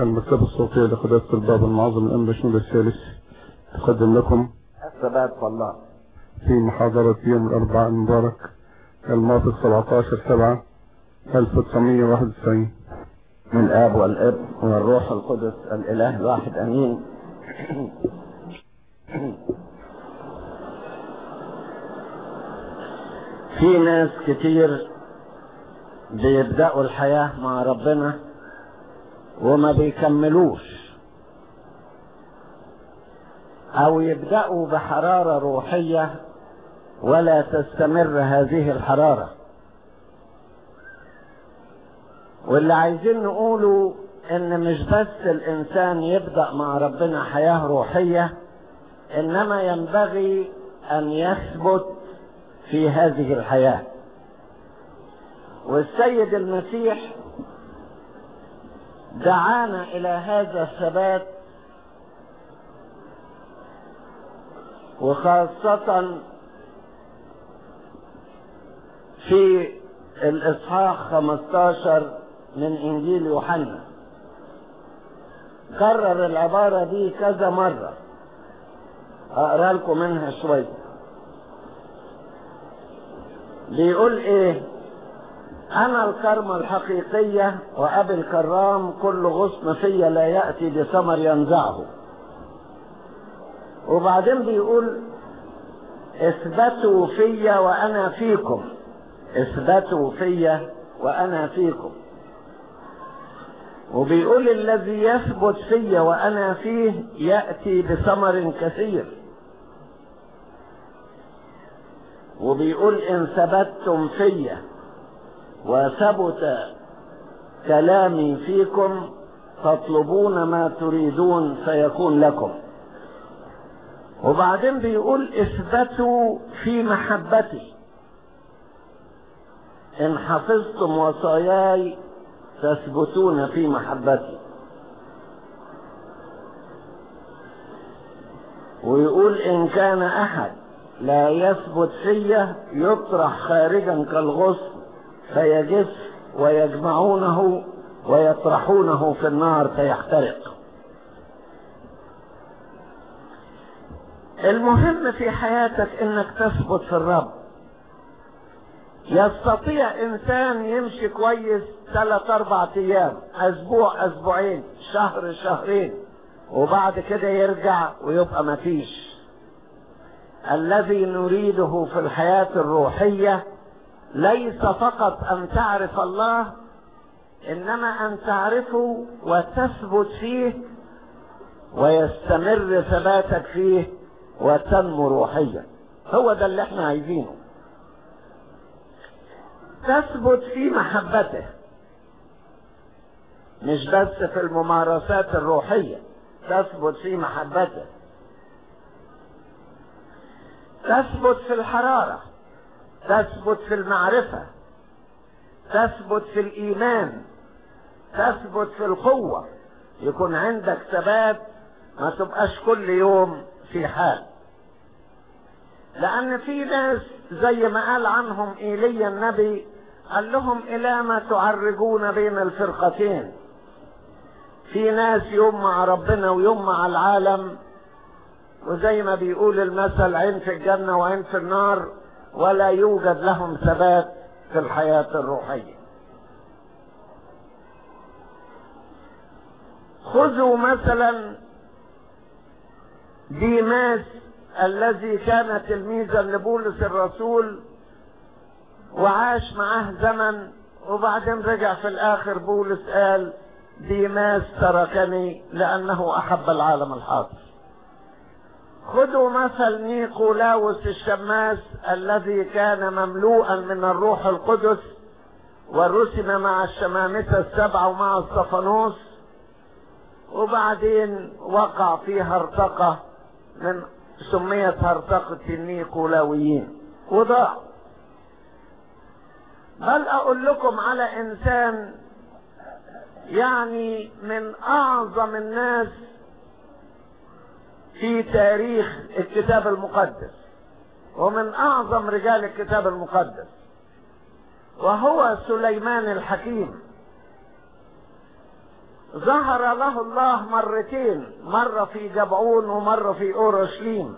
المكتبة الصوتية لقداسة الباب المعظم الأنبا شنود الثالث تقدم لكم الثبات في الله في محاضرة يوم الأربعاء المبارك الماضي 17 7 1991 من الآب والابن والروح القدس الإله الواحد أمين في ناس كتير بيبدأوا الحياة مع ربنا وما بيكملوش أو يبدأوا بحرارة روحية ولا تستمر هذه الحرارة واللي عايزين نقوله ان مش بس الانسان يبدأ مع ربنا حياة روحية انما ينبغي ان يثبت في هذه الحياة والسيد المسيح دعانا الى هذا الثبات وخاصة في الاصحاح 15 من انجيل يوحنا كرر العبارة دي كذا مرة اقرا لكم منها شوية بيقول ايه انا الكرمة الحقيقية وابي الكرام كل غصن فيا لا يأتي بثمر ينزعه وبعدين بيقول اثبتوا فيا وانا فيكم اثبتوا فيا وانا فيكم وبيقول الذي يثبت فيا وانا فيه ياتي بثمر كثير وبيقول ان ثبتتم فيا وثبت كلامي فيكم تطلبون ما تريدون فيكون لكم وبعدين بيقول اثبتوا في محبتي ان حفظتم وصاياي تثبتون في محبتي ويقول ان كان احد لا يثبت فيا يطرح خارجا كالغصن فيجف ويجمعونه ويطرحونه في النار فيحترق المهم في حياتك انك تثبت في الرب يستطيع انسان يمشي كويس ثلاث اربع ايام اسبوع اسبوعين شهر شهرين وبعد كده يرجع ويبقى مفيش الذي نريده في الحياة الروحية ليس فقط ان تعرف الله انما ان تعرفه وتثبت فيه ويستمر ثباتك فيه وتنمو روحيا هو ده اللي احنا عايزينه تثبت في محبته مش بس في الممارسات الروحية تثبت في محبته تثبت في الحرارة تثبت في المعرفة تثبت في الإيمان تثبت في القوة يكون عندك ثبات ما تبقاش كل يوم في حال لأن في ناس زي ما قال عنهم إيليا النبي قال لهم إلى ما تعرجون بين الفرقتين في ناس يوم مع ربنا ويوم مع العالم وزي ما بيقول المثل عين في الجنة وعين في النار ولا يوجد لهم ثبات في الحياة الروحية خذوا مثلا ديماس الذي كان تلميذا لبولس الرسول وعاش معاه زمن وبعدين رجع في الاخر بولس قال ديماس تركني لانه احب العالم الحاضر خذوا مثل نيقولاوس الشماس الذي كان مملوءا من الروح القدس ورسم مع الشمامسة السبعة ومع الصفانوس وبعدين وقع في هرطقة من سميت هرطقة النيقولاويين وضاع بل اقول لكم على انسان يعني من اعظم الناس في تاريخ الكتاب المقدس ومن اعظم رجال الكتاب المقدس وهو سليمان الحكيم ظهر له الله مرتين مرة في جبعون ومرة في أورشليم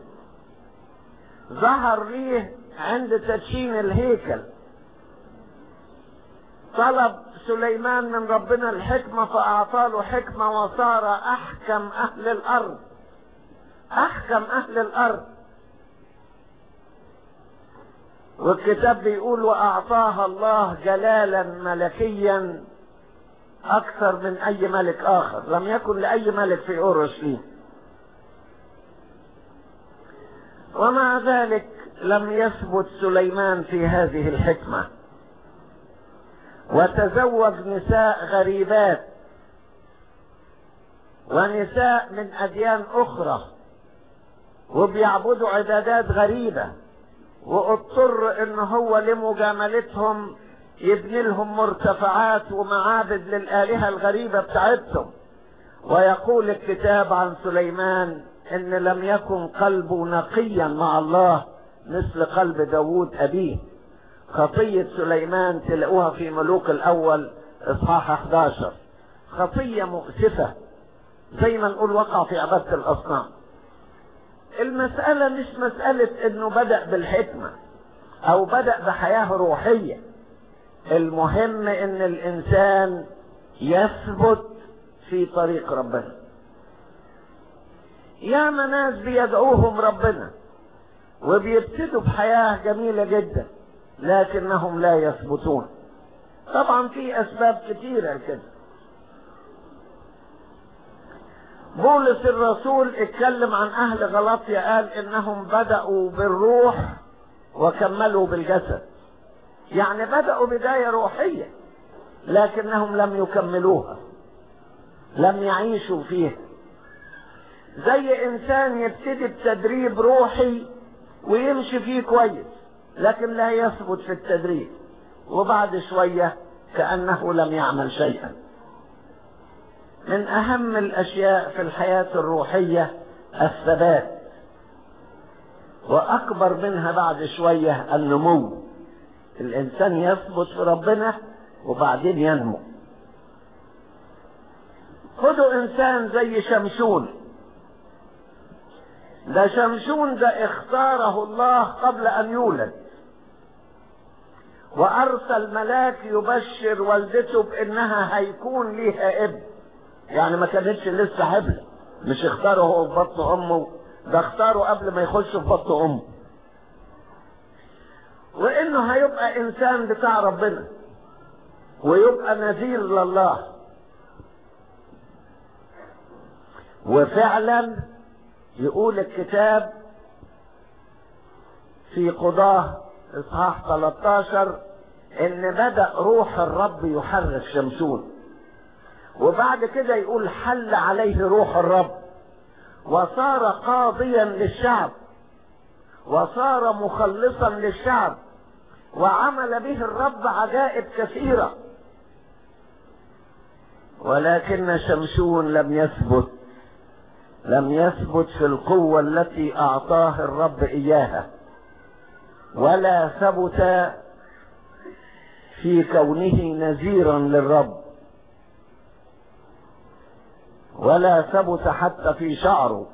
ظهر ليه عند تدشين الهيكل طلب سليمان من ربنا الحكمة فأعطى له حكمة وصار أحكم أهل الأرض أحكم أهل الأرض والكتاب بيقول وأعطاها الله جلالا ملكيا أكثر من أي ملك آخر لم يكن لأي ملك في أورشليم ومع ذلك لم يثبت سليمان في هذه الحكمة وتزوج نساء غريبات ونساء من أديان أخرى وبيعبدوا عبادات غريبة واضطر ان هو لمجاملتهم يبني لهم مرتفعات ومعابد للآلهة الغريبة بتاعتهم ويقول الكتاب عن سليمان ان لم يكن قلبه نقيا مع الله مثل قلب داوود ابيه خطية سليمان تلاقوها في ملوك الاول اصحاح 11 خطية مؤسفة زي ما نقول وقع في عبادة الاصنام المسألة مش مسألة انه بدأ بالحكمة او بدأ بحياة روحية المهم ان الانسان يثبت في طريق ربنا يا ناس بيدعوهم ربنا وبيبتدوا بحياة جميلة جدا لكنهم لا يثبتون طبعا في اسباب كتيرة كده بولس الرسول اتكلم عن اهل غلطيا قال انهم بدأوا بالروح وكملوا بالجسد يعني بدأوا بداية روحية لكنهم لم يكملوها لم يعيشوا فيها زي انسان يبتدي بتدريب روحي ويمشي فيه كويس لكن لا يثبت في التدريب وبعد شوية كأنه لم يعمل شيئا من اهم الاشياء في الحياة الروحية الثبات واكبر منها بعد شوية النمو الانسان يثبت في ربنا وبعدين ينمو خدوا انسان زي شمشون ده شمشون ده اختاره الله قبل ان يولد وارسل ملاك يبشر والدته بانها هيكون ليها ابن يعني ما كانتش لسه حبلة مش اختاره هو في بطن امه ده اختاره قبل ما يخش في بطن امه وانه هيبقى انسان بتاع ربنا ويبقى نذير لله وفعلا يقول الكتاب في قضاه اصحاح 13 ان بدأ روح الرب يحرك شمشون وبعد كده يقول حل عليه روح الرب وصار قاضيا للشعب وصار مخلصا للشعب وعمل به الرب عجائب كثيرة ولكن شمشون لم يثبت لم يثبت في القوة التي أعطاه الرب إياها ولا ثبت في كونه نذيرا للرب ولا ثبت حتى في شعره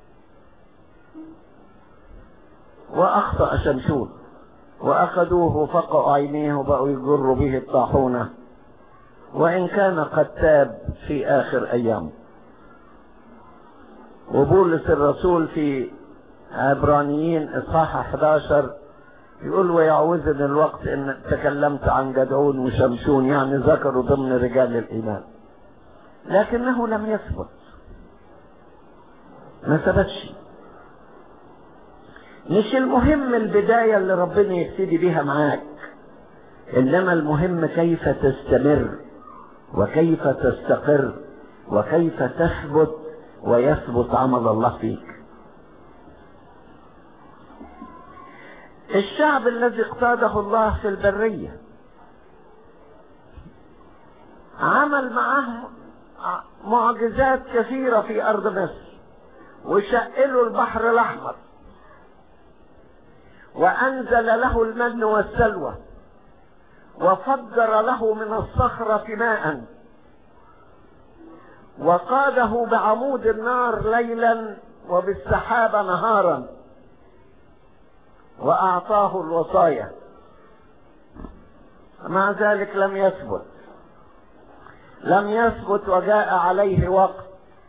وأخطأ شمشون وأخذوه فقعوا عينيه وبقوا يجروا به الطاحونة وإن كان قد تاب في آخر أيامه وبولس الرسول في عبرانيين إصحاح 11 يقول ويعوزني الوقت إن تكلمت عن جدعون وشمشون يعني ذكروا ضمن رجال الإيمان لكنه لم يثبت ما ثبتش مش المهم البداية اللي ربنا يبتدي بيها معاك إنما المهم كيف تستمر وكيف تستقر وكيف تثبت ويثبت عمل الله فيك الشعب الذي اقتاده الله في البرية عمل معه معجزات كثيرة في أرض مصر وشقلوا البحر الأحمر وأنزل له المن والسلوى وفجر له من الصخرة ماء وقاده بعمود النار ليلا وبالسحابة نهارا وأعطاه الوصايا مع ذلك لم يثبت لم يثبت وجاء عليه وقت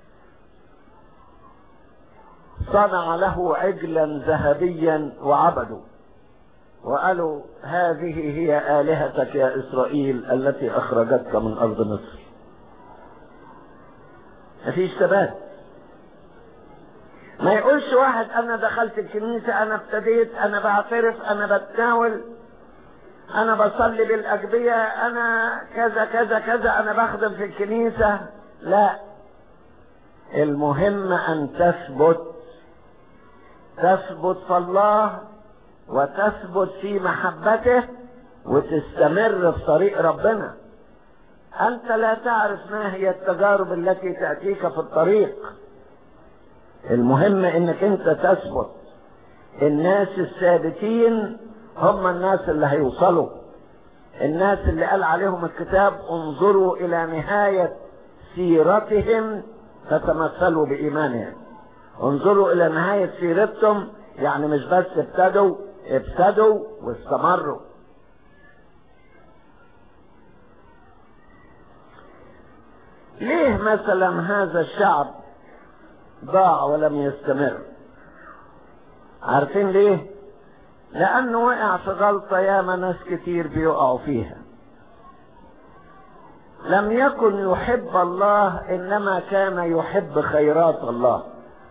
صنع له عجلا ذهبيا وعبده وقالوا هذه هي آلهتك يا إسرائيل التي أخرجتك من أرض مصر مفيش ثبات ما يقولش واحد أنا دخلت الكنيسة أنا ابتديت أنا بعترف أنا بتناول أنا بصلي بالأجبية أنا كذا كذا كذا أنا بخدم في الكنيسة لا المهم أن تثبت تثبت في الله وتثبت في محبته وتستمر في طريق ربنا انت لا تعرف ما هي التجارب التي تأتيك في الطريق المهم انك انت تثبت الناس الثابتين هم الناس اللي هيوصلوا الناس اللي قال عليهم الكتاب انظروا الى نهاية سيرتهم فتمثلوا بإيمانهم انظروا الى نهاية سيرتهم يعني مش بس ابتدوا ابتدوا واستمروا ليه مثلا هذا الشعب ضاع ولم يستمر عارفين ليه لانه وقع في غلطة ياما ناس كتير بيقعوا فيها لم يكن يحب الله انما كان يحب خيرات الله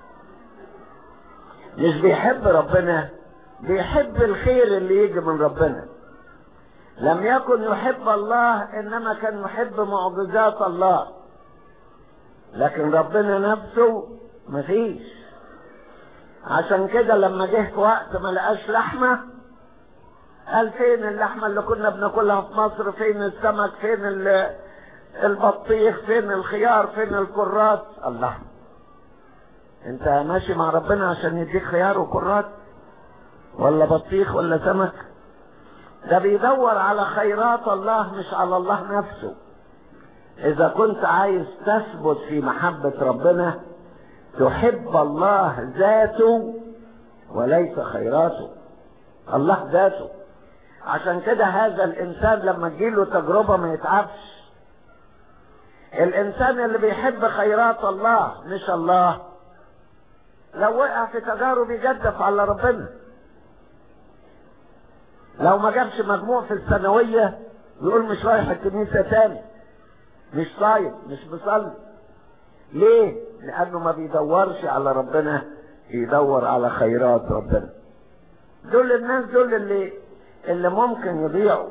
مش بيحب ربنا بيحب الخير اللي يجي من ربنا لم يكن يحب الله انما كان يحب معجزات الله لكن ربنا نفسه مفيش عشان كده لما جه في وقت ما لقاش لحمه قال فين اللحمه اللي كنا بناكلها في مصر فين السمك فين البطيخ فين الخيار فين الكرات الله انت ماشي مع ربنا عشان يديك خيار وكرات ولا بطيخ ولا سمك ده بيدور على خيرات الله مش على الله نفسه اذا كنت عايز تثبت في محبة ربنا تحب الله ذاته وليس خيراته الله ذاته عشان كده هذا الانسان لما تجيله تجربة ما يتعبش الانسان اللي بيحب خيرات الله مش الله لو وقع في تجارب يجدف على ربنا لو ما جابش مجموع في الثانوية يقول مش رايح الكنيسة تاني مش صايم مش بيصلي ليه؟ لأنه ما بيدورش على ربنا يدور على خيرات ربنا دول الناس دول اللي اللي ممكن يضيعوا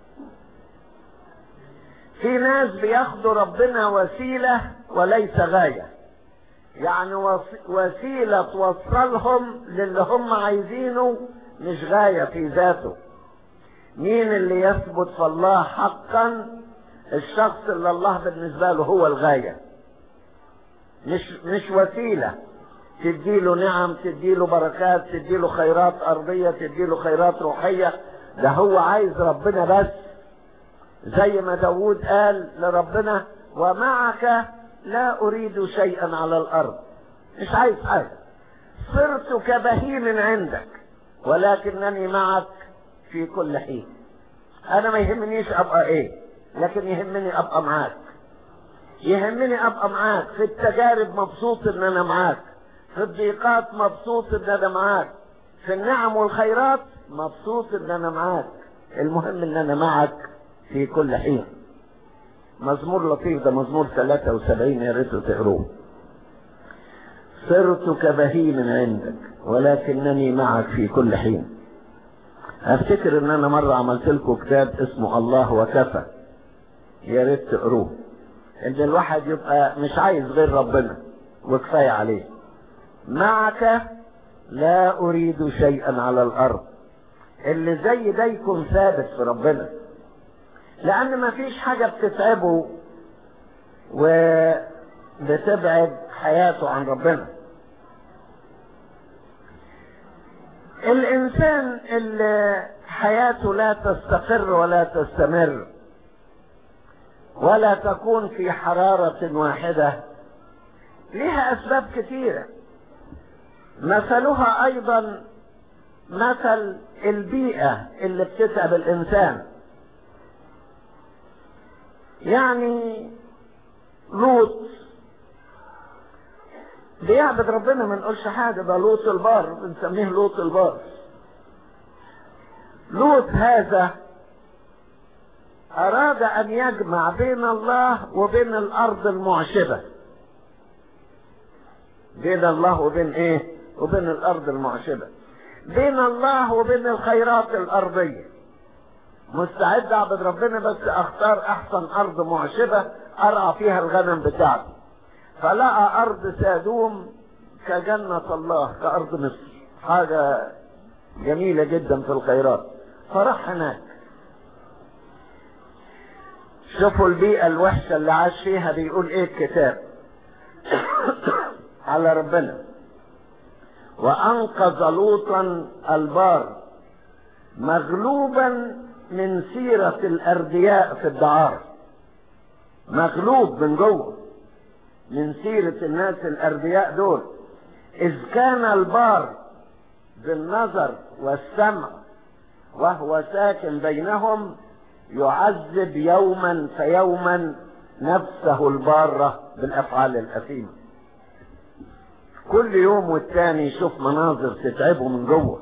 في ناس بياخدوا ربنا وسيلة وليس غاية يعني وسيلة توصلهم للي هم عايزينه مش غاية في ذاته مين اللي يثبت في الله حقا الشخص اللي الله بالنسبة له هو الغاية مش مش وسيلة تديله نعم تديله بركات تديله خيرات أرضية تديله خيرات روحية ده هو عايز ربنا بس زي ما داود قال لربنا ومعك لا أريد شيئا على الأرض مش عايز حاجة صرت كبهيم عندك ولكنني معك في كل حين أنا ما يهمنيش أبقى إيه لكن يهمني أبقى معاك يهمني أبقى معاك في التجارب مبسوط إن أنا معاك في الضيقات مبسوط إن أنا معاك في النعم والخيرات مبسوط إن أنا معاك المهم إن أنا معك في كل حين مزمور لطيف ده مزمور 73 يا ريت تقروه صرت كبهيم عندك ولكنني معك في كل حين افتكر ان انا مرة عملت لكم كتاب اسمه الله وكفى يا ريت تقروه ان الواحد يبقى مش عايز غير ربنا وكفاية عليه معك لا اريد شيئا على الارض اللي زي ده يكون ثابت في ربنا لان ما فيش حاجة بتتعبه وبتبعد حياته عن ربنا الانسان اللي حياته لا تستقر ولا تستمر ولا تكون في حرارة واحدة لها أسباب كثيرة مثلها أيضا مثل البيئة اللي بتتعب الإنسان يعني لوط بيعبد ربنا ما نقولش حاجة ده لوط البار بنسميه لوط البار لوط هذا أراد أن يجمع بين الله وبين الأرض المعشبة بين الله وبين إيه؟ وبين الأرض المعشبة بين الله وبين الخيرات الأرضية مستعد أعبد ربنا بس أختار أحسن أرض معشبة أرعى فيها الغنم بتاعتي فلقى أرض سادوم كجنة الله كأرض مصر حاجة جميلة جدا في الخيرات فراح هناك شوفوا البيئة الوحشة اللي عاش فيها بيقول ايه الكتاب على ربنا وانقذ لوطا البار مغلوبا من سيرة الاردياء في الدعارة مغلوب من جوه من سيرة الناس الاردياء دول اذ كان البار بالنظر والسمع وهو ساكن بينهم يعذب يوما فيوما نفسه البارة بالافعال الاثيمة كل يوم والتاني يشوف مناظر تتعبه من جوه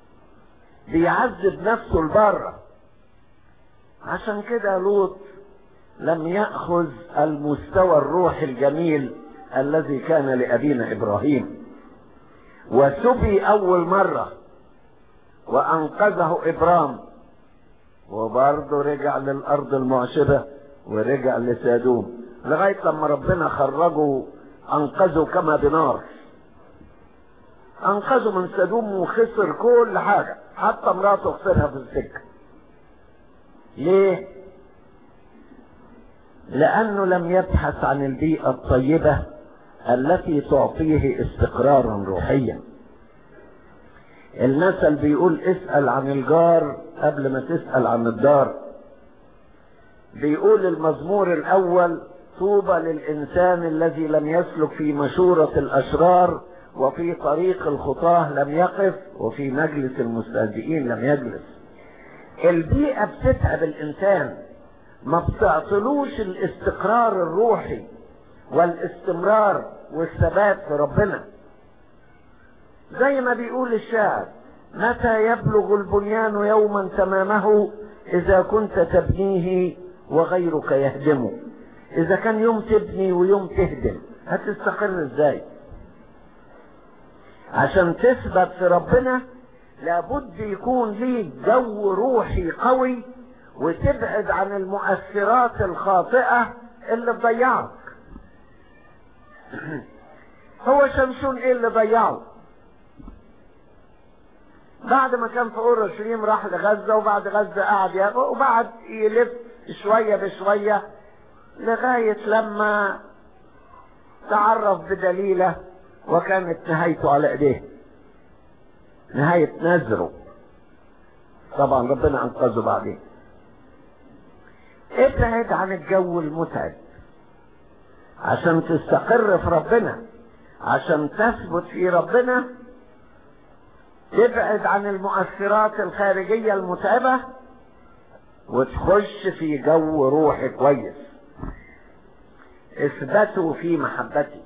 بيعذب نفسه البارة عشان كده لوط لم يأخذ المستوى الروحي الجميل الذي كان لأبينا إبراهيم وسبي أول مرة وأنقذه إبرام وبرضه رجع للأرض المعشبة ورجع لسادوم لغاية لما ربنا خرجه أنقذه كما بنار أنقذه من سادوم وخسر كل حاجة حتى مراته خسرها في السكة ليه؟ لأنه لم يبحث عن البيئة الطيبة التي تعطيه استقرارا روحيا المثل بيقول اسأل عن الجار قبل ما تسأل عن الدار بيقول المزمور الأول طوبى للإنسان الذي لم يسلك في مشورة الأشرار وفي طريق الخطاه لم يقف وفي مجلس المستهزئين لم يجلس البيئة بتتعب الإنسان ما بتعطلوش الاستقرار الروحي والاستمرار والثبات في ربنا زي ما بيقول الشاعر متى يبلغ البنيان يوما تمامه اذا كنت تبنيه وغيرك يهدمه اذا كان يوم تبني ويوم تهدم هتستقر ازاي عشان تثبت في ربنا لابد يكون ليك جو روحي قوي وتبعد عن المؤثرات الخاطئة اللي تضيعك هو شمشون ايه اللي ضيعه بعد ما كان في اورشليم راح لغزة وبعد غزة قعد يابا وبعد يلف شوية بشوية لغاية لما تعرف بدليلة وكانت نهايته على ايديه نهاية نذره طبعا ربنا انقذه بعدين ابعد عن الجو المتعب عشان تستقر في ربنا عشان تثبت في ربنا تبعد عن المؤثرات الخارجية المتعبة وتخش في جو روحي كويس اثبتوا في محبتي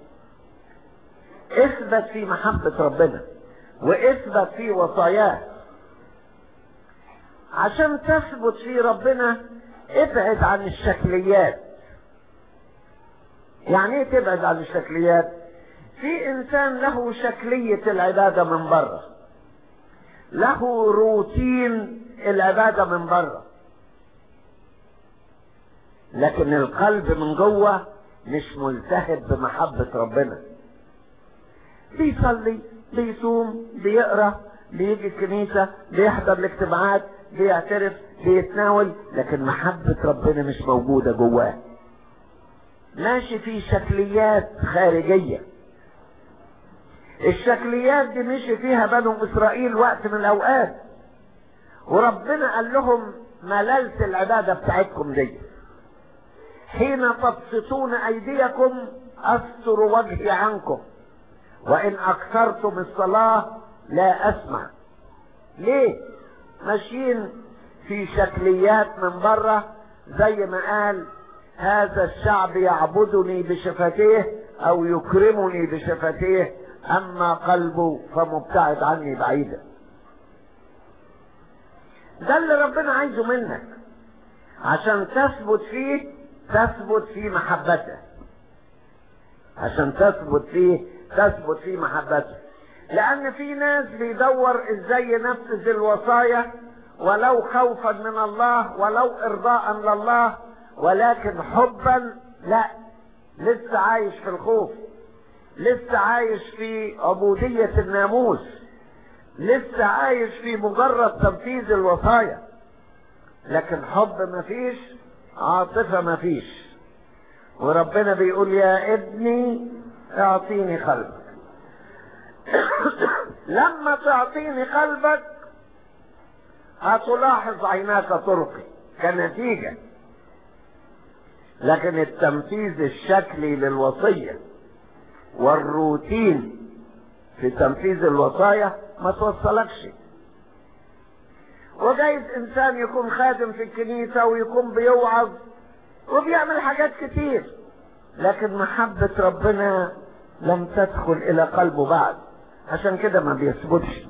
اثبت في محبة ربنا واثبت في وصاياه عشان تثبت في ربنا ابعد عن الشكليات يعني ايه تبعد عن الشكليات في انسان له شكلية العبادة من بره له روتين العبادة من بره لكن القلب من جوه مش ملتهب بمحبة ربنا بيصلي بيصوم بيقرا بيجي الكنيسة بيحضر الاجتماعات بيعترف بيتناول لكن محبة ربنا مش موجودة جواه ماشي في شكليات خارجية الشكليات دي مشي فيها بنو اسرائيل وقت من الاوقات وربنا قال لهم مللت العبادة بتاعتكم دي حين تبسطون ايديكم استر وجهي عنكم وان اكثرتم الصلاة لا اسمع ليه ماشيين في شكليات من بره زي ما قال هذا الشعب يعبدني بشفتيه او يكرمني بشفتيه اما قلبه فمبتعد عني بعيدا ده اللي ربنا عايزه منك عشان تثبت فيه تثبت في محبته عشان تثبت فيه تثبت في محبته لان في ناس بيدور ازاي ينفذ الوصايا ولو خوفا من الله ولو ارضاء لله ولكن حبا لا لسه عايش في الخوف لسه عايش في عبودية الناموس لسه عايش في مجرد تنفيذ الوصايا لكن حب مفيش عاطفة مفيش وربنا بيقول يا ابني اعطيني قلبك لما تعطيني قلبك هتلاحظ عيناك طرقي كنتيجة لكن التنفيذ الشكلي للوصية والروتين في تنفيذ الوصايا ما توصلكش وجايز انسان يكون خادم في الكنيسة ويكون بيوعظ وبيعمل حاجات كتير لكن محبة ربنا لم تدخل الى قلبه بعد عشان كده ما بيثبتش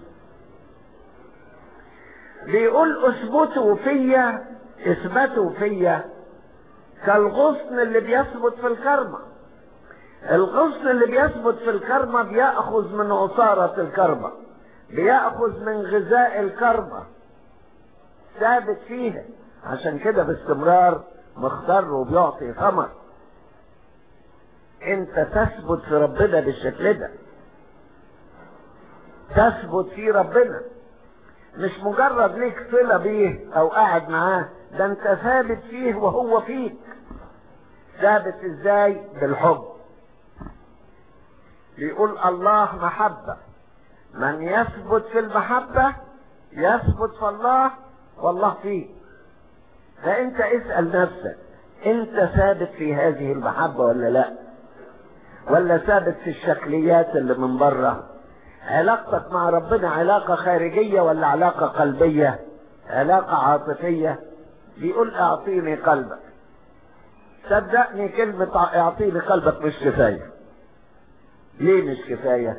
بيقول اثبتوا فيا اثبتوا فيا كالغصن اللي بيثبت في الكرمة الغصن اللي بيثبت في الكرمة بيأخذ من عصارة الكرمة بيأخذ من غذاء الكرمة ثابت فيها عشان كده باستمرار مختار وبيعطي ثمر انت تثبت في ربنا بالشكل ده تثبت في ربنا مش مجرد ليك صلة بيه او قاعد معاه ده انت ثابت فيه وهو فيك ثابت ازاي بالحب بيقول الله محبة من يثبت في المحبة يثبت في الله والله فيه فانت اسأل نفسك انت ثابت في هذه المحبة ولا لا ولا ثابت في الشكليات اللي من بره علاقتك مع ربنا علاقة خارجية ولا علاقة قلبية علاقة عاطفية بيقول اعطيني قلبك صدقني كلمة اعطيني قلبك مش كفاية ليه مش كفاية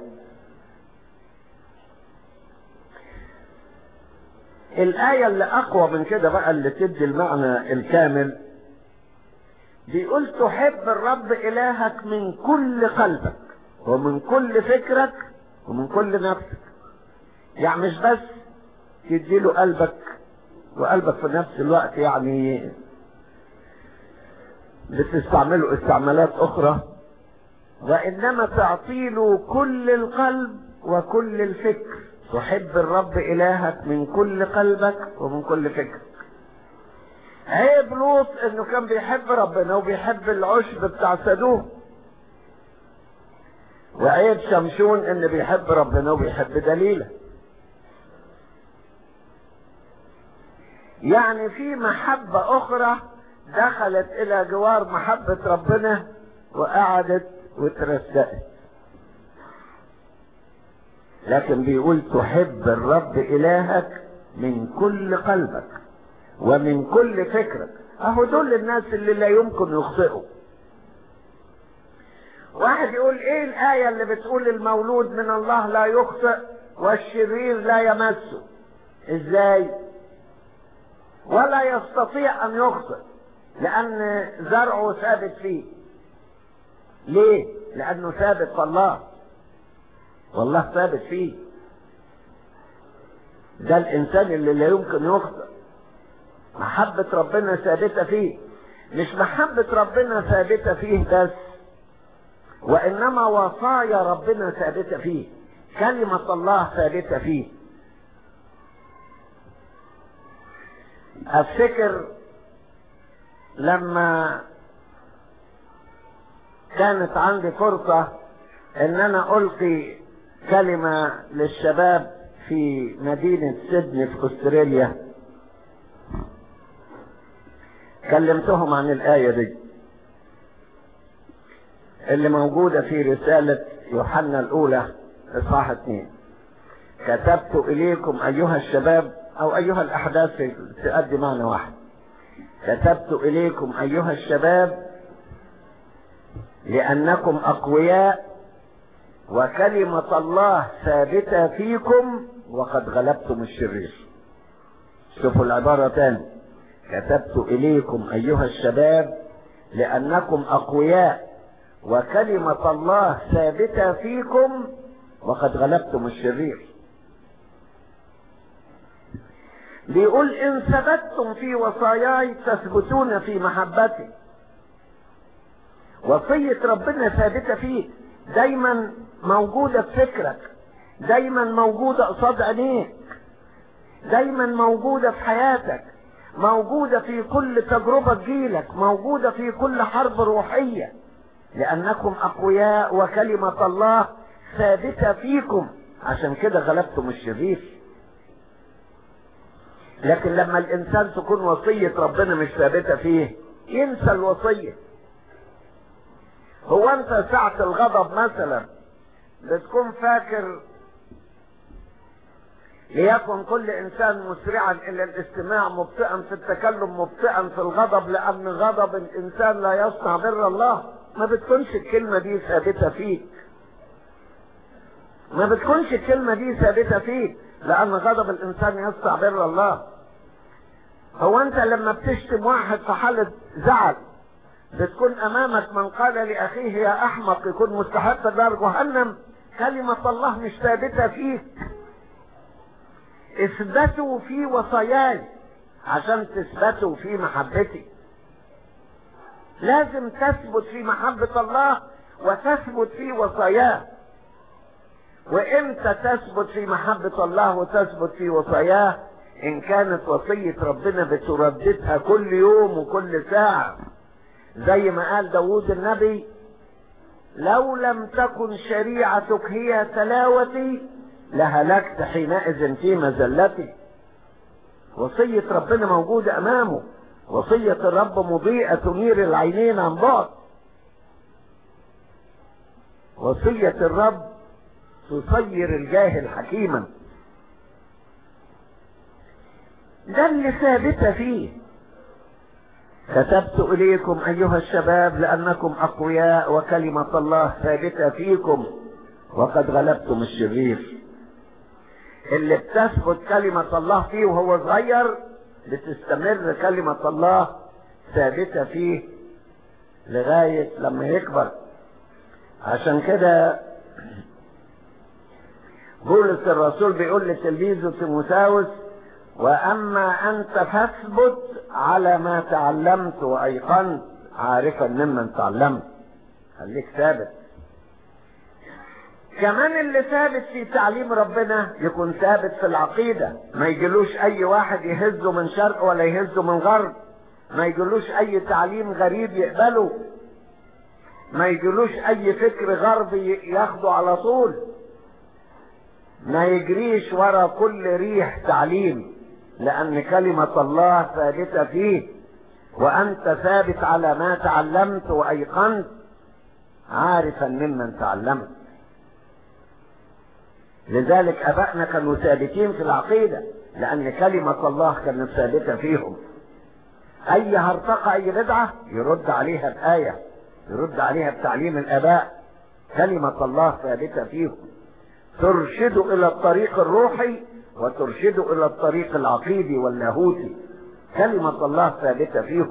الآية اللي أقوى من كده بقى اللي تدي المعنى الكامل بيقول تحب الرب إلهك من كل قلبك ومن كل فكرك ومن كل نفسك يعني مش بس تديله قلبك وقلبك في نفس الوقت يعني بتستعمله استعمالات أخرى وإنما تعطيله كل القلب وكل الفكر تحب الرب إلهك من كل قلبك ومن كل فكرك عيب لوط انه كان بيحب ربنا وبيحب العشب بتاع سدوم وعيب شمشون انه بيحب ربنا وبيحب دليله يعني في محبة اخرى دخلت الى جوار محبة ربنا وقعدت وترسقت لكن بيقول تحب الرب الهك من كل قلبك ومن كل فكرك اهو دول الناس اللي لا يمكن يخطئوا واحد يقول ايه الآية اللي بتقول المولود من الله لا يخطئ والشرير لا يمسه ازاي ولا يستطيع ان يخطئ لان زرعه ثابت فيه ليه لانه ثابت في الله والله ثابت فيه ده الانسان اللي لا يمكن يخطئ محبة ربنا ثابتة فيه مش محبة ربنا ثابتة فيه بس وإنما وصايا ربنا ثابتة فيه كلمة الله ثابتة فيه أفتكر لما كانت عندي فرصة ان انا القي كلمة للشباب في مدينة سيدني في استراليا كلمتهم عن الآية دي اللي موجودة في رسالة يوحنا الأولى إصحاح اثنين كتبت إليكم أيها الشباب أو أيها الأحداث تؤدي معنى واحد كتبت إليكم أيها الشباب لأنكم أقوياء وكلمة الله ثابتة فيكم وقد غلبتم الشرير شوفوا العبارة تاني كتبت إليكم أيها الشباب لأنكم أقوياء وكلمة الله ثابتة فيكم وقد غلبتم الشرير بيقول إن ثبتتم في وصاياي تثبتون في محبتي وصية ربنا ثابتة فيك دايما موجودة في فكرك دايما موجودة قصاد عينيك دايما موجودة في حياتك موجودة في كل تجربة تجيلك موجودة في كل حرب روحية لأنكم أقوياء وكلمة الله ثابتة فيكم عشان كده غلبتم الشرير لكن لما الإنسان تكون وصية ربنا مش ثابتة فيه ينسى الوصية هو أنت ساعة الغضب مثلا بتكون فاكر ليكن كل انسان مسرعا الى الاستماع مبطئا في التكلم مبطئا في الغضب لان غضب الانسان لا يصنع بر الله ما بتكونش الكلمة دي ثابتة فيك ما بتكونش الكلمة دي ثابتة فيك لان غضب الانسان يصنع بر الله هو انت لما بتشتم واحد في حالة زعل بتكون امامك من قال لاخيه يا احمق يكون مستحق دار جهنم كلمة الله مش ثابتة فيك اثبتوا في وصاياي عشان تثبتوا في محبتي لازم تثبت في محبة الله وتثبت في وصاياه وامتى تثبت في محبة الله وتثبت في وصاياه ان كانت وصية ربنا بترددها كل يوم وكل ساعة زي ما قال داود النبي لو لم تكن شريعتك هي تلاوتي لهلكت حينئذ في مزلتي وصية ربنا موجودة أمامه وصية الرب مضيئة تنير العينين عن بعد وصية الرب تصير الجاهل حكيما ده اللي ثابتة فيه كتبت إليكم أيها الشباب لأنكم أقوياء وكلمة الله ثابتة فيكم وقد غلبتم الشرير اللي بتثبت كلمة الله فيه وهو صغير بتستمر كلمة الله ثابتة فيه لغاية لما يكبر عشان كده بولس الرسول بيقول لتلميذه تيموثاوس واما انت فاثبت على ما تعلمت وايقنت عارفا ممن تعلمت خليك ثابت كمان اللي ثابت في تعليم ربنا يكون ثابت في العقيدة ما يجلوش اي واحد يهزه من شرق ولا يهزه من غرب ما يجلوش اي تعليم غريب يقبله ما يجلوش اي فكر غربي ياخده على طول ما يجريش ورا كل ريح تعليم لان كلمة الله ثابتة فيه وانت ثابت على ما تعلمت وايقنت عارفا ممن تعلمت لذلك ابائنا كانوا ثابتين في العقيدة لان كلمة الله كانت ثابتة فيهم اي هرطقة اي بدعة يرد عليها بآية يرد عليها بتعليم الاباء كلمة الله ثابتة فيهم ترشد الى الطريق الروحي وترشد الى الطريق العقيدي واللاهوتي كلمة الله ثابتة فيهم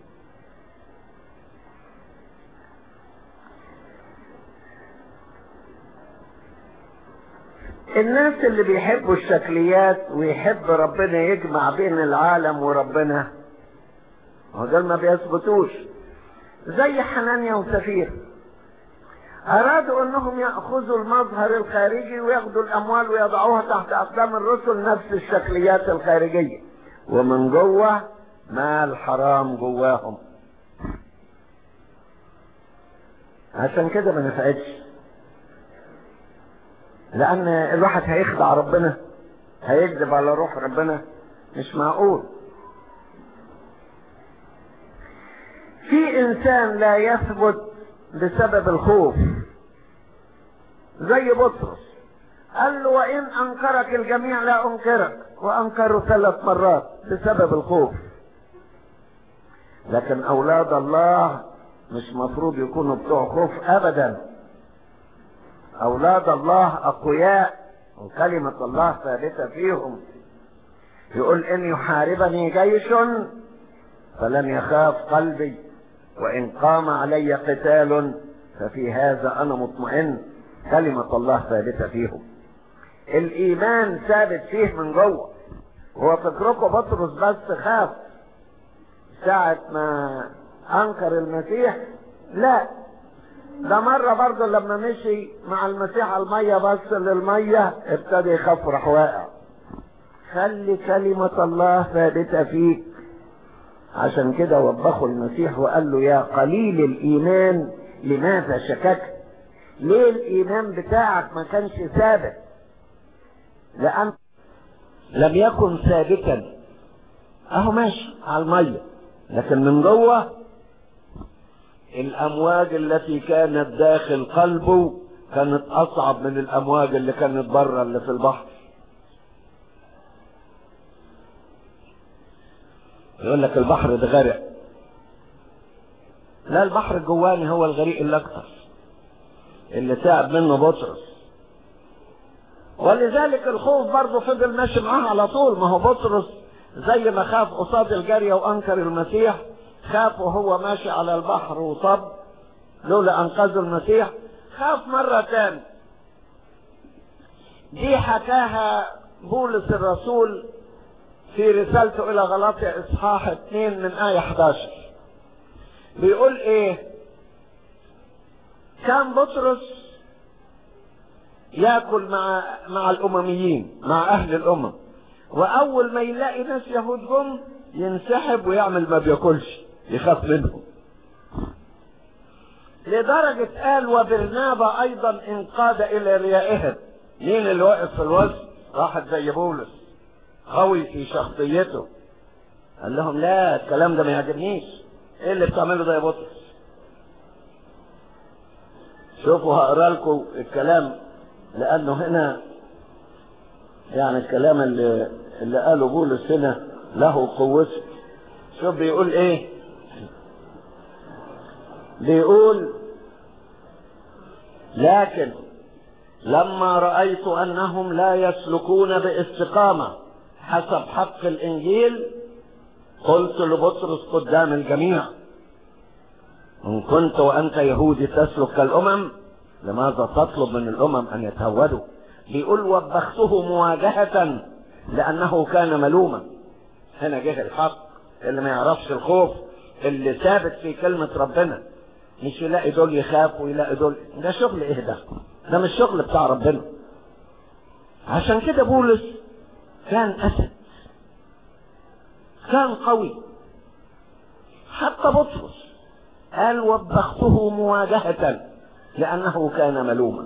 الناس اللي بيحبوا الشكليات ويحب ربنا يجمع بين العالم وربنا هو دول ما بيثبتوش زي حنانيا وسفير أرادوا أنهم يأخذوا المظهر الخارجي وياخدوا الأموال ويضعوها تحت أقدام الرسل نفس الشكليات الخارجية ومن جوه مال حرام جواهم عشان كده ما نفعتش لأن الواحد هيخدع ربنا هيكذب على روح ربنا مش معقول في إنسان لا يثبت بسبب الخوف زي بطرس قال له وإن أنكرك الجميع لا أنكرك وأنكروا ثلاث مرات بسبب الخوف لكن أولاد الله مش مفروض يكونوا بتوع خوف أبدا أولاد الله أقوياء وكلمة الله ثابتة فيهم يقول إن يحاربني جيش فلن يخاف قلبي وإن قام علي قتال ففي هذا أنا مطمئن كلمة الله ثابتة فيهم الإيمان ثابت فيه من جوه هو فكركم بطرس بس خاف ساعة ما أنكر المسيح لا ده مرة برضه لما مشي مع المسيح على المية بس للمية ابتدى يخاف راح واقع خلي كلمة الله ثابتة فيك عشان كده وبخوا المسيح وقال له يا قليل الإيمان لماذا شككت ليه الإيمان بتاعك ما كانش ثابت لأن لم يكن ثابتا أهو ماشي على المية لكن من جوه الأمواج التي كانت داخل قلبه كانت أصعب من الأمواج اللي كانت بره اللي في البحر يقول لك البحر ده غرق لا البحر الجواني هو الغريق الأكثر اللي تعب منه بطرس ولذلك الخوف برضه فضل ماشي معاه على طول ما هو بطرس زي ما خاف قصاد الجارية وأنكر المسيح خاف وهو ماشي على البحر وصب لولا أنقذ المسيح خاف مرة تاني دي حكاها بولس الرسول في رسالته إلى غلاطيا إصحاح 2 من آية 11 بيقول إيه كان بطرس ياكل مع مع الامميين مع اهل الامم واول ما يلاقي ناس يهود جم ينسحب ويعمل ما بياكلش يخاف منهم لدرجة قال وبرنابا ايضا انقاد الى ريائهم مين اللي واقف في الوسط واحد زي بولس قوي في شخصيته قال لهم لا الكلام ده ما يعجبنيش ايه اللي بتعمله ده يا بطرس شوفوا هقرا لكم الكلام لانه هنا يعني الكلام اللي اللي قاله بولس هنا له قوته شوف بيقول ايه بيقول لكن لما رأيت أنهم لا يسلكون باستقامة حسب حق الإنجيل قلت لبطرس قدام الجميع إن كنت وأنت يهودي تسلك كالأمم لماذا تطلب من الأمم أن يتهودوا بيقول وبخته مواجهة لأنه كان ملوما هنا جه الحق اللي ما يعرفش الخوف اللي ثابت في كلمة ربنا مش يلاقي دول يخاف ويلاقي دول ده شغل ايه ده ده مش شغل بتاع ربنا عشان كده بولس كان أسد كان قوي حتى بطرس قال وبخته مواجهة لأنه كان ملوما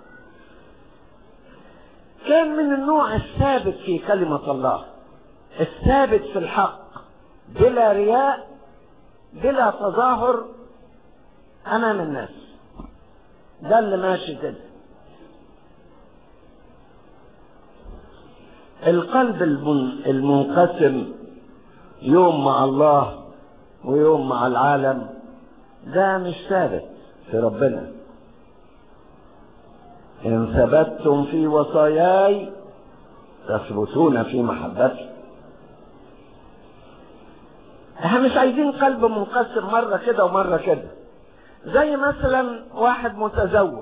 كان من النوع الثابت في كلمة الله الثابت في الحق بلا رياء بلا تظاهر أمام الناس ده اللي ماشي كده القلب المنقسم يوم مع الله ويوم مع العالم ده مش ثابت في ربنا إن ثبتتم في وصاياي تثبتون في محبتي احنا مش عايزين قلب منقسم مرة كده ومرة كده زي مثلا واحد متزوج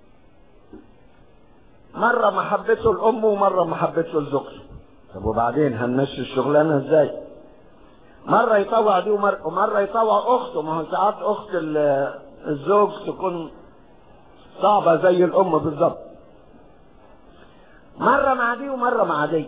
مرة محبته الأم ومرة محبته الزوج طب وبعدين هنمشي الشغلانة ازاي مرة يطوع دي ومرة, ومرة يطوع أخته ما هو ساعات أخت الزوج تكون صعبة زي الأم بالظبط مرة مع دي ومرة مع دي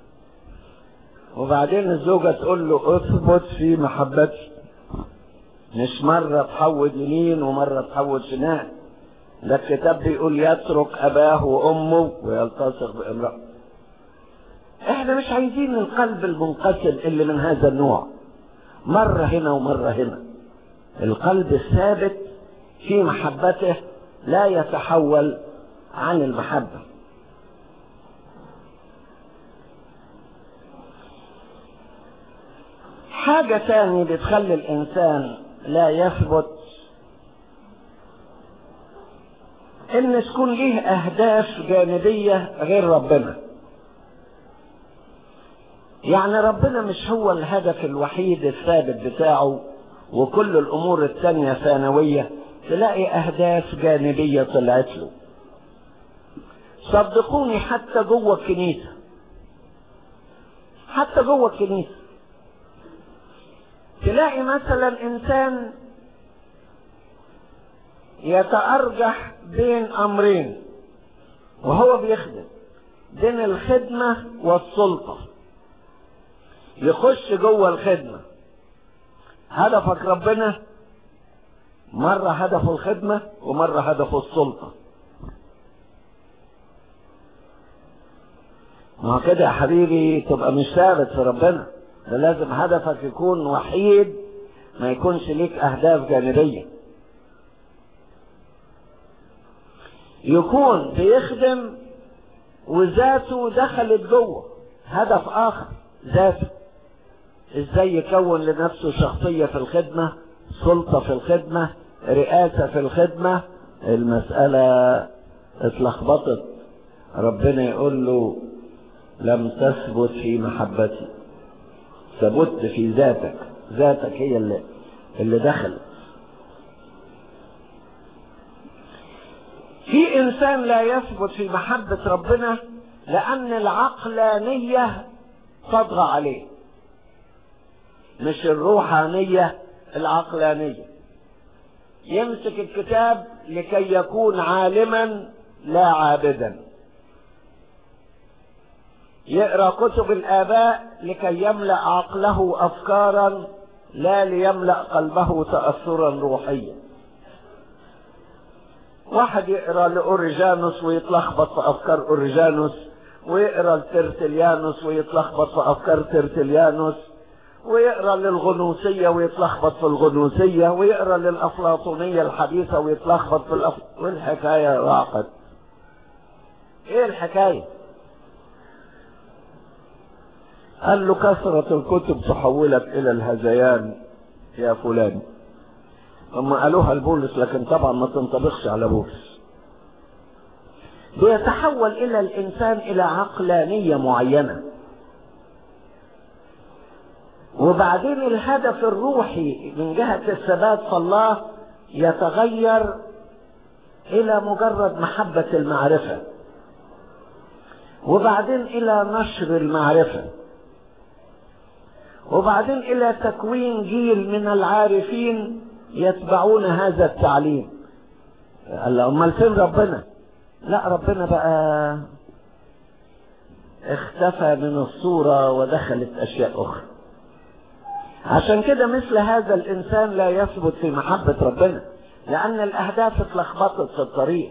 وبعدين الزوجة تقول له اثبت في محبتي مش مرة تحود يمين ومرة تحود شمال ده الكتاب بيقول يترك أباه وأمه ويلتصق بامرأة احنا مش عايزين القلب المنقسم اللي من هذا النوع مرة هنا ومرة هنا القلب الثابت في محبته لا يتحول عن المحبة حاجة تاني بتخلي الإنسان لا يثبت إن تكون ليه أهداف جانبية غير ربنا يعني ربنا مش هو الهدف الوحيد الثابت بتاعه وكل الأمور التانية ثانوية تلاقي أهداف جانبية طلعت له صدقوني حتى جوه الكنيسة حتى جوه الكنيسة تلاقي مثلا إنسان يتأرجح بين أمرين وهو بيخدم بين الخدمة والسلطة يخش جوه الخدمة هدفك ربنا مرة هدفه الخدمة ومرة هدفه السلطة ما كده يا حبيبي تبقى مش ثابت في ربنا ده لازم هدفك يكون وحيد ما يكونش ليك أهداف جانبية يكون بيخدم وذاته دخلت جوه هدف آخر ذاته ازاي يكون لنفسه شخصية في الخدمة سلطة في الخدمة رئاسة في الخدمة المسألة اتلخبطت ربنا يقول له لم تثبت في محبتي ثبت في ذاتك ذاتك هي اللي, اللي دخلت في انسان لا يثبت في محبة ربنا لان العقلانية تطغى عليه مش الروحانية العقلانية يمسك الكتاب لكي يكون عالما لا عابدا يقرا كتب الاباء لكي يملا عقله افكارا لا ليملا قلبه تاثرا روحيا واحد يقرا لاوريجانوس ويتلخبط في افكار اوريجانوس ويقرا لترتليانوس ويتلخبط في افكار ترتليانوس ويقرا للغنوصية ويتلخبط في الغنوصية ويقرا للأفلاطونية الحديثة ويتلخبط في الأف... والحكاية راقت ايه الحكاية قال له كثرة الكتب تحولك إلى الهذيان يا فلان هم قالوها لبولس لكن طبعا ما تنطبقش على بولس بيتحول إلى الإنسان إلى عقلانية معينة وبعدين الهدف الروحي من جهة الثبات في الله يتغير إلى مجرد محبة المعرفة وبعدين إلى نشر المعرفة وبعدين إلى تكوين جيل من العارفين يتبعون هذا التعليم قال له أمال فين ربنا لا ربنا بقى اختفى من الصورة ودخلت أشياء أخرى عشان كده مثل هذا الإنسان لا يثبت في محبة ربنا لأن الأهداف اتلخبطت في الطريق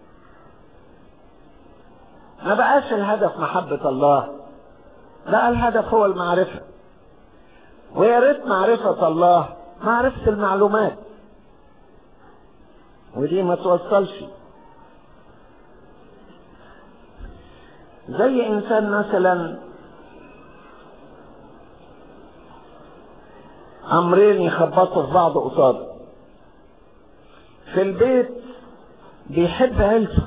ما بقاش الهدف محبة الله بقى الهدف هو المعرفة ويا ريت معرفة الله معرفة المعلومات ودي ما توصلش زي انسان مثلا امرين يخبطوا في بعض قصاده في البيت بيحب عيلته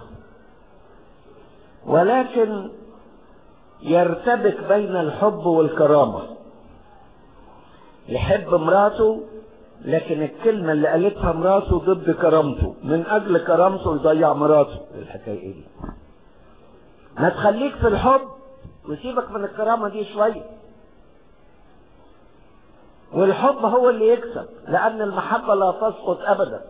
ولكن يرتبك بين الحب والكرامة يحب مراته لكن الكلمة اللي قالتها مراته ضد كرامته من أجل كرامته يضيع مراته الحكاية إيه دي ما تخليك في الحب وسيبك من الكرامة دي شوية والحب هو اللي يكسب لأن المحبة لا تسقط أبدا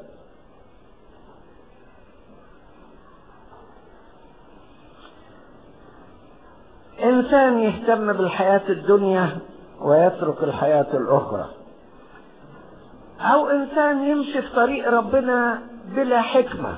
إنسان يهتم بالحياة الدنيا ويترك الحياة الأخرى أو إنسان يمشي في طريق ربنا بلا حكمة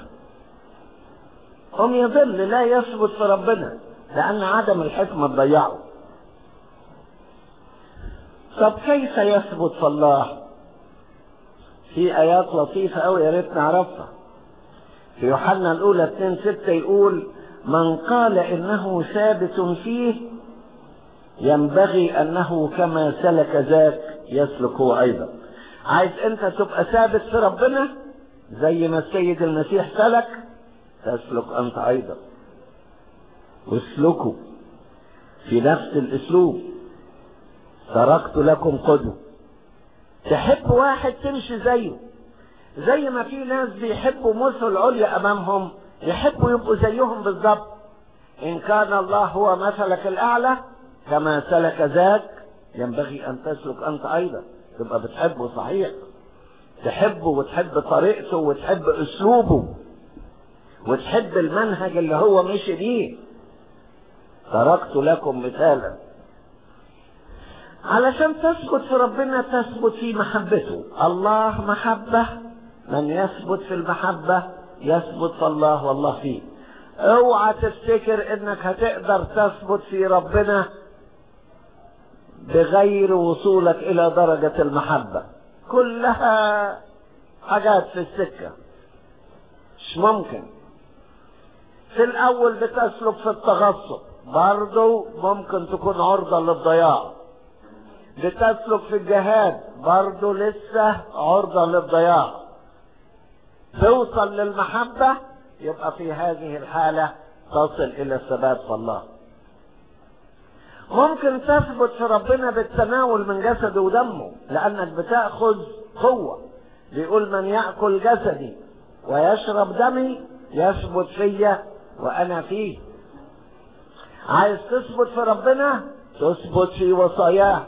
هم يضل لا يثبت في ربنا لأن عدم الحكمة تضيعه طب كيف يثبت في الله في ايات لطيفة قوي يا ريت نعرفها في يوحنا الاولى 2 6 يقول من قال انه ثابت فيه ينبغي انه كما سلك ذاك يسلك هو ايضا عايز انت تبقى ثابت في ربنا زي ما السيد المسيح سلك تسلك انت ايضا واسلكوا في نفس الاسلوب تركت لكم قدوة تحب واحد تمشي زيه زي ما في ناس بيحبوا مثل العليا امامهم يحبوا يبقوا زيهم بالظبط ان كان الله هو مثلك الاعلى كما سلك ذاك ينبغي ان تسلك انت ايضا تبقى بتحبه صحيح تحبه وتحب طريقته وتحب اسلوبه وتحب المنهج اللي هو مشي بيه تركت لكم مثالا علشان تثبت في ربنا تثبت في محبته الله محبة من يثبت في المحبة يثبت في الله والله فيه اوعى تفتكر انك هتقدر تثبت في ربنا بغير وصولك الى درجة المحبة كلها حاجات في السكة مش ممكن في الاول بتسلك في التغصب برضو ممكن تكون عرضة للضياع بتسلك في الجهاد برضو لسه عرضة للضياع توصل للمحبة يبقى في هذه الحالة تصل إلى الثبات في الله ممكن تثبت في ربنا بالتناول من جسده ودمه لأنك بتأخذ قوة بيقول من يأكل جسدي ويشرب دمي يثبت فيا وأنا فيه عايز تثبت في ربنا تثبت في وصاياه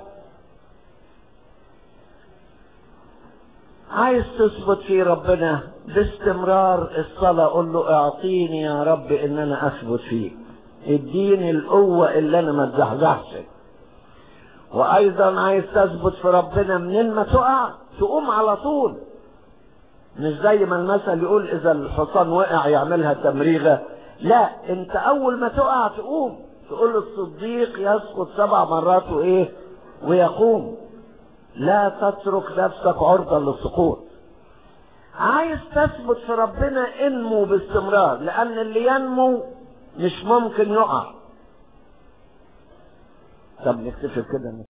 عايز تثبت في ربنا باستمرار الصلاة قول له اعطيني يا رب ان انا اثبت فيك اديني القوة اللي انا ما اتزحزحش وايضا عايز تثبت في ربنا منين ما تقع تقوم على طول مش زي ما المثل يقول اذا الحصان وقع يعملها تمريغة لا انت اول ما تقع تقوم تقول الصديق يسقط سبع مرات وايه ويقوم لا تترك نفسك عرضة للسقوط عايز تثبت في ربنا انمو باستمرار لان اللي ينمو مش ممكن يقع طب نكتفي كده